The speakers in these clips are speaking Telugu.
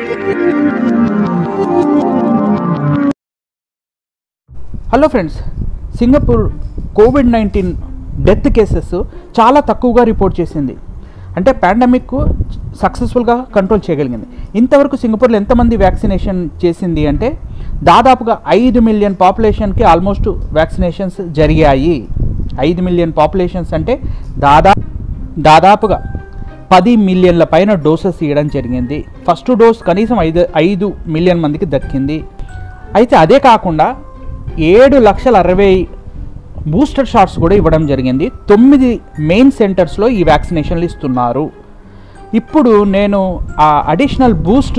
Hello friends Singapore Covid nineteen death cases చాలా తక్కువగా రిపోర్ట్ చేసింది అంటే పాండమిక్ సక్సెస్ఫుల్గా కంట్రోల్ చేయగలిగింది ఇంతవరకు సింగపూర్లో ఎంతమంది వ్యాక్సినేషన్ చేసింది అంటే దాదాపుగా ఐదు మిలియన్ పాపులేషన్కి ఆల్మోస్ట్ వ్యాక్సినేషన్స్ జరిగాయి ఐదు మిలియన్ పాపులేషన్స్ అంటే దాదా దాదాపుగా పది మిలియన్ల పైన డోసెస్ ఇవ్వడం జరిగింది ఫస్ట్ డోస్ కనీసం ఐదు ఐదు మిలియన్ మందికి దక్కింది అయితే అదే కాకుండా ఏడు లక్షల అరవై బూస్టర్ షాట్స్ కూడా ఇవ్వడం జరిగింది తొమ్మిది మెయిన్ సెంటర్స్లో ఈ వ్యాక్సినేషన్లు ఇస్తున్నారు ఇప్పుడు నేను ఆ అడిషనల్ బూస్ట్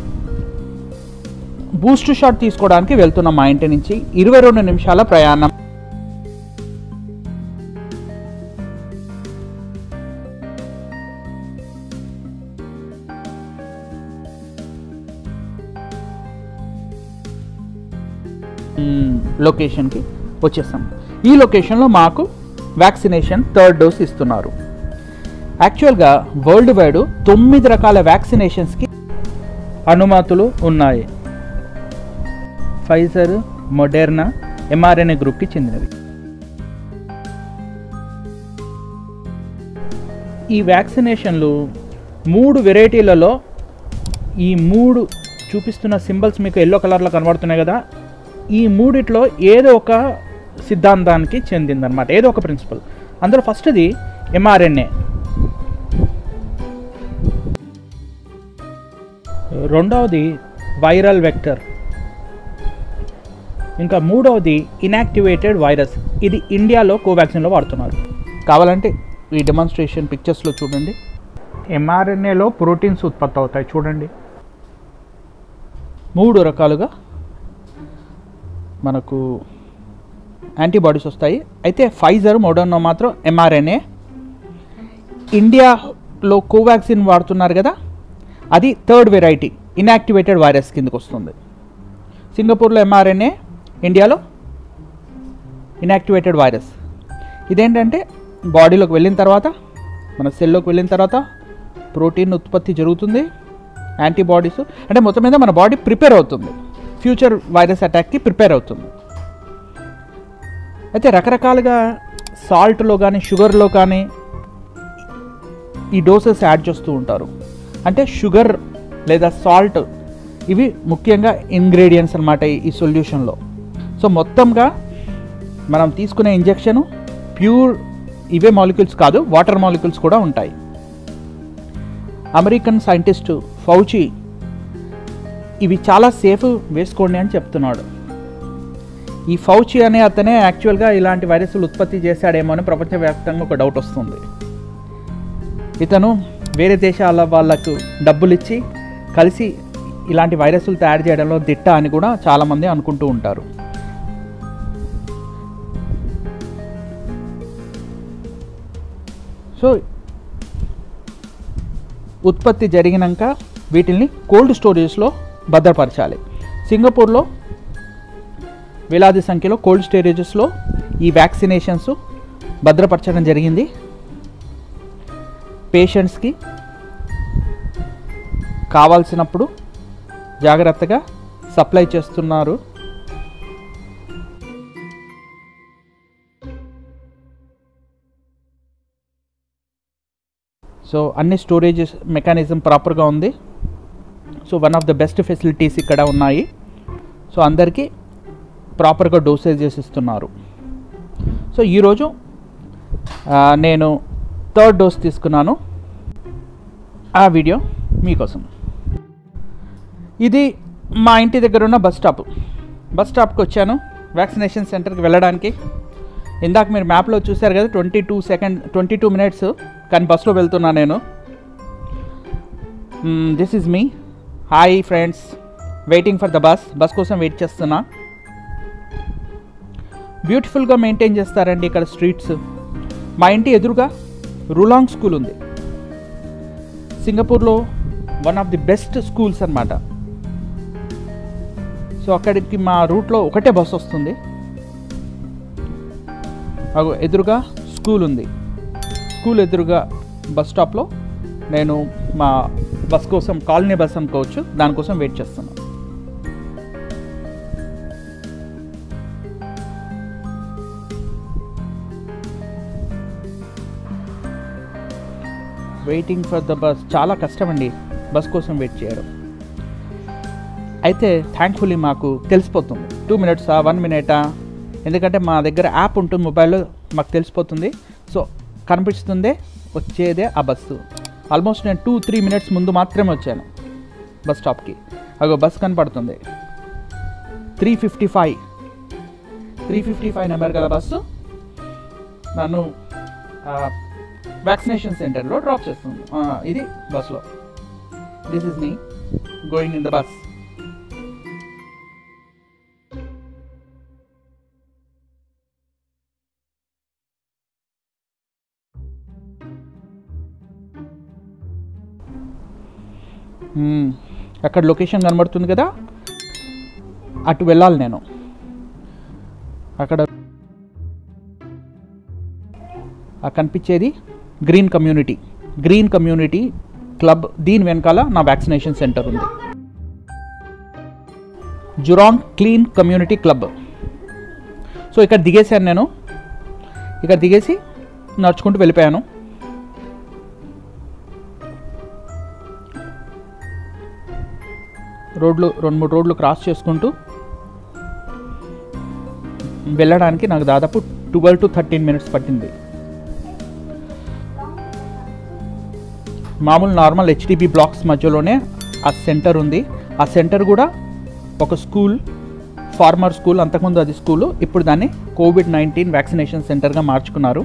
బూస్ట్ షాట్ తీసుకోవడానికి వెళ్తున్నా మా ఇంటి నుంచి ఇరవై రెండు నిమిషాల ప్రయాణం మ్, లొకేషన్కి వచ్చేసాం ఈ లొకేషన్లో మాకు వ్యాక్సినేషన్ థర్డ్ డోస్ ఇస్తున్నారు యాక్చువల్గా వరల్డ్ వైడ్ తొమ్మిది రకాల వ్యాక్సినేషన్స్కి అనుమతులు ఉన్నాయి ఫైజర్ మొడెర్నా ఎంఆర్ఎన్ఏ గ్రూప్కి చెందినవి ఈ వ్యాక్సినేషన్లు మూడు వెరైటీలలో ఈ మూడు చూపిస్తున్న సింబల్స్ మీకు ఎల్లో కలర్లో కనబడుతున్నాయి కదా ఈ మూడిట్లో ఏదో ఒక సిద్ధాంతానికి చెందిందనమాట ఏదో ఒక ప్రిన్సిపల్ అందులో ఫస్ట్ది ఎంఆర్ఎన్ఏ రెండవది వైరల్ వెక్టర్ ఇంకా మూడవది ఇనాక్టివేటెడ్ వైరస్ ఇది ఇండియాలో కోవాక్సిన్లో వాడుతున్నారు కావాలంటే ఈ డెమాన్స్ట్రేషన్ పిక్చర్స్లో చూడండి ఎంఆర్ఎన్ఏలో ప్రోటీన్స్ ఉత్పత్తి అవుతాయి చూడండి మూడు రకాలుగా మనకు యాంటీబాడీస్ వస్తాయి అయితే ఫైజర్ మోడర్నో మాత్రం ఎంఆర్ఎన్ఏ ఇండియాలో కోవాక్సిన్ వాడుతున్నారు కదా అది థర్డ్ వెరైటీ ఇన్యాక్టివేటెడ్ వైరస్ కిందకు వస్తుంది సింగపూర్లో ఎంఆర్ఎన్ఏ ఇండియాలో ఇన్యాక్టివేటెడ్ వైరస్ ఇదేంటంటే బాడీలోకి వెళ్ళిన తర్వాత మన సెల్లోకి వెళ్ళిన తర్వాత ప్రోటీన్ ఉత్పత్తి జరుగుతుంది యాంటీబాడీస్ అంటే మొత్తం మీద మన బాడీ ప్రిపేర్ అవుతుంది ఫ్యూచర్ వైరస్ అటాక్కి ప్రిపేర్ అవుతుంది అయితే రకరకాలుగా సాల్ట్లో కానీ షుగర్లో కానీ ఈ డోసెస్ యాడ్ చేస్తూ ఉంటారు అంటే షుగర్ లేదా సాల్ట్ ఇవి ముఖ్యంగా ఇంగ్రీడియంట్స్ అనమాట ఈ సొల్యూషన్లో సో మొత్తంగా మనం తీసుకునే ఇంజెక్షను ప్యూర్ ఇవే మాలిక్యూల్స్ కాదు వాటర్ మాలిక్యూల్స్ కూడా ఉంటాయి అమెరికన్ సైంటిస్ట్ ఫౌచి ఇవి చాలా సేఫ్ వేసుకోండి అని చెప్తున్నాడు ఈ ఫౌచి అనే అతనే యాక్చువల్గా ఇలాంటి వైరస్లు ఉత్పత్తి చేశాడేమో అని ప్రపంచవ్యాప్తంగా ఒక డౌట్ వస్తుంది ఇతను వేరే దేశాల వాళ్ళకు డబ్బులు ఇచ్చి కలిసి ఇలాంటి వైరస్లు తయారు చేయడంలో దిట్ట అని కూడా చాలామంది అనుకుంటూ ఉంటారు సో ఉత్పత్తి జరిగినాక వీటిని కోల్డ్ స్టోరేజ్లో భద్రపరచాలి సింగపూర్లో వేలాది సంఖ్యలో కోల్డ్ స్టోరేజెస్లో ఈ వ్యాక్సినేషన్స్ భద్రపరచడం జరిగింది పేషెంట్స్కి కావాల్సినప్పుడు జాగ్రత్తగా సప్లై చేస్తున్నారు సో అన్ని స్టోరేజెస్ మెకానిజం ప్రాపర్గా ఉంది so one of the best facilities ఇక్కడ ఉన్నాయి సో అందరికీ ప్రాపర్గా డోసేజెస్ ఇస్తున్నారు సో ఈరోజు ఆ, నేను థర్డ్ డోస్ తీసుకున్నాను ఆ వీడియో మీకోసం ఇది మా ఇంటి దగ్గర ఉన్న బస్ స్టాప్ బస్ స్టాప్కి వచ్చాను వ్యాక్సినేషన్ సెంటర్కి వెళ్ళడానికి ఇందాక మీరు మ్యాప్లో చూశారు కదా twenty two second twenty two minutes కానీ బస్లో వెళ్తున్నా నేను this is me hi friends waiting for the bus bus కోసం వెయిట్ చేస్తున్నా బ్యూటిఫుల్గా మెయింటైన్ చేస్తారండి ఇక్కడ స్ట్రీట్స్ మా ఇంటి ఎదురుగా రులాంగ్ స్కూల్ ఉంది సింగపూర్లో one of the best schools అన్నమాట సో అక్కడికి మా రూట్లో ఒకటే బస్ వస్తుంది అగో ఎదురుగా స్కూల్ ఉంది స్కూల్ ఎదురుగా బస్ స్టాప్లో నేను మా బస్ కోసం కాలనీ బస్ అనుకోవచ్చు దానికోసం వెయిట్ చేస్తున్నాను వెయిటింగ్ ఫర్ ద బస్ చాలా కష్టమండి బస్ కోసం వెయిట్ చేయడం అయితే థ్యాంక్ఫుల్లీ మాకు తెలిసిపోతుంది టూ మినిట్సా వన్ మినిటా ఎందుకంటే మా దగ్గర యాప్ ఉంటుంది మొబైల్లో మాకు తెలిసిపోతుంది సో కనిపిస్తుందే వచ్చేదే ఆ బస్సు ఆల్మోస్ట్ నేను టూ త్రీ మినిట్స్ ముందు మాత్రమే వచ్చాను బస్ స్టాప్కి అగో బస్ కనపడుతుంది three fifty five three fifty five number గల బస్సు నన్ను వ్యాక్సినేషన్ సెంటర్లో డ్రాప్ చేస్తుంది ఆ, ఇది బస్లో this is me going in the bus hmm. అక్కడ లొకేషన్ కనబడుతుంది కదా అటు వెళ్ళాలి నేను అక్కడ ఆ కనిపించేది green community green community club దీని వెనకాల నా వ్యాక్సినేషన్ సెంటర్ ఉంది Jurong green community club so ఇక్కడ దిగేశాను నేను ఇక్కడ దిగేసి నడుచుకుంటూ వెళ్ళిపోయాను రోడ్లు రెండు మూడు రోడ్లు క్రాస్ చేసుకుంటూ వెళ్ళడానికి నాకు దాదాపు ట్వెల్వ్ టు థర్టీన్ మినిట్స్ పట్టింది మామూలు నార్మల్ హెచ్డిబి బ్లాక్స్ మధ్యలోనే ఆ సెంటర్ ఉంది ఆ సెంటర్ కూడా ఒక స్కూల్ ఫార్మర్ స్కూల్ అంతకుముందు అది స్కూలు ఇప్పుడు దాన్ని కోవిడ్ నైన్టీన్ వ్యాక్సినేషన్ సెంటర్గా మార్చుకున్నారు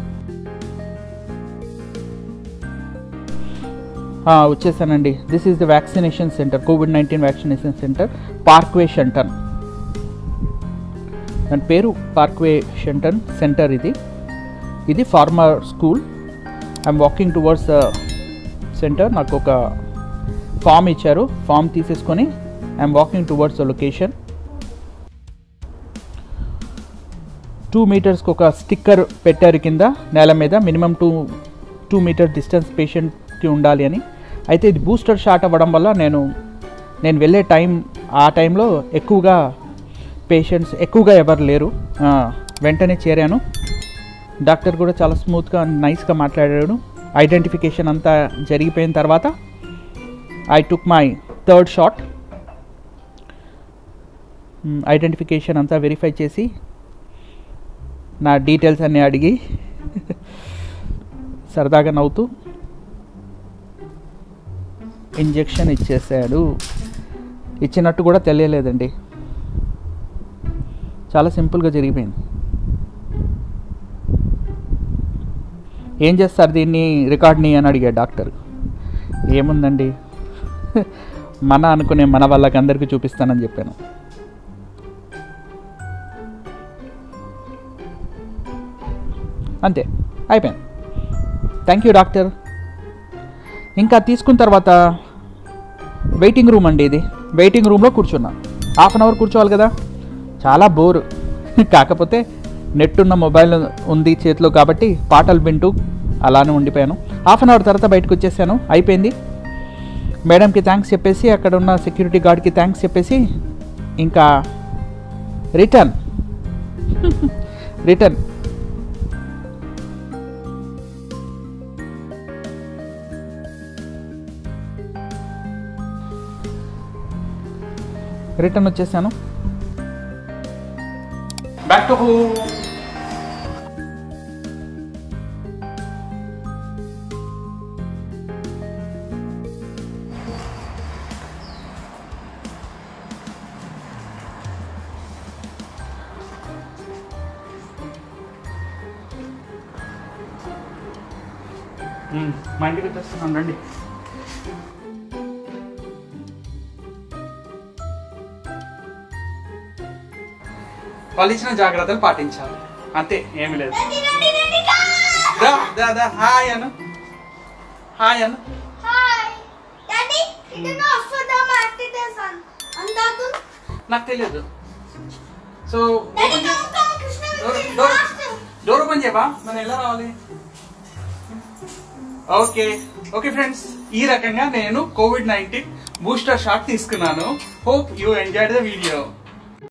ఆ, వచ్చేసానండి this is the vaccination centre Covid nineteen vaccination centre Parkway Shenton దాని పేరు పార్క్వే షంటన్ సెంటర్ ఇది ఇది former school I'm walking towards centre నాకు ఒక ఫామ్ ఇచ్చారు ఫామ్ తీసేసుకొని I'm walking towards the location two మీటర్స్కి ఒక స్టిక్కర్ పెట్టారు కింద నేల మీద minimum two two metre distance పేషెంట్కి ఉండాలి అని అయితే ఇది బూస్టర్ షాట్ అవ్వడం వల్ల నేను నేను వెళ్ళే టైం ఆ టైంలో ఎక్కువగా పేషెంట్స్ ఎక్కువగా ఎవరు లేరు ఆ, వెంటనే చేరాను డాక్టర్ కూడా చాలా స్మూత్గా నైస్గా మాట్లాడాడు ఐడెంటిఫికేషన్ అంతా జరిగిపోయిన తర్వాత I took my third shot identification అంతా వెరిఫై చేసి నా డీటెయిల్స్ అన్నీ అడిగి సరదాగా నవ్వుతూ ఇంజెక్షన్ ఇచ్చేసాడు ఇచ్చినట్టు కూడా తెలియలేదండి చాలా సింపుల్గా జరిగిపోయింది ఏం చేస్తారు దీన్ని రికార్డ్ని అని అడిగాడు డాక్టర్ ఏముందండి మన అనుకునే మన వాళ్ళకి అందరికీ చూపిస్తానని చెప్పాను అంతే అయిపోయింది థ్యాంక్ యూ డాక్టర్ ఇంకా తీసుకున్న తర్వాత వెయిటింగ్ రూమ్ అండి ఇది వెయిటింగ్ రూమ్లో కూర్చున్నా హాఫ్ అన్ అవర్ కూర్చోవాలి కదా చాలా బోర్ కాకపోతే నెట్ ఉన్న మొబైల్ ఉంది చేతిలో కాబట్టి పాటలు వింటూ అలానే ఉండిపోయాను హాఫ్ అన్ అవర్ తర్వాత బయటకు వచ్చేసాను అయిపోయింది మేడంకి థ్యాంక్స్ చెప్పేసి అక్కడ ఉన్న సెక్యూరిటీ గార్డ్కి థ్యాంక్స్ చెప్పేసి ఇంకా రిటర్న్ రిటర్న్ రిటర్న్ వచ్చేసాను బ్యాక్ టు హోమ్ మా ఇంటికి వచ్చేస్తున్నాను రండి వాళ్ళు ఇచ్చిన జాగ్రత్తలు పాటించాలి అంతే ఏమి లేదు దా, దా, దా, hi Anu hi Anu Hi. Daddy, ఇది నా అశ్వత్థామ యాక్టివిటీస్ అన్ అందాదు. నాకు తెలియదు సో Daddy, ఓపెన్ చేయి. గౌతమ కృష్ణ డోర్ గురించి డోర్ fast. డోర్ ఓపెన్ చేయవా మనం ఎలా రావాలి ఓకే ఓకే ఫ్రెండ్స్ ఈ రకంగా నేను కోవిడ్ నైన్టీన్ బూస్టర్ షాట్ తీసుకున్నాను hope you enjoy the video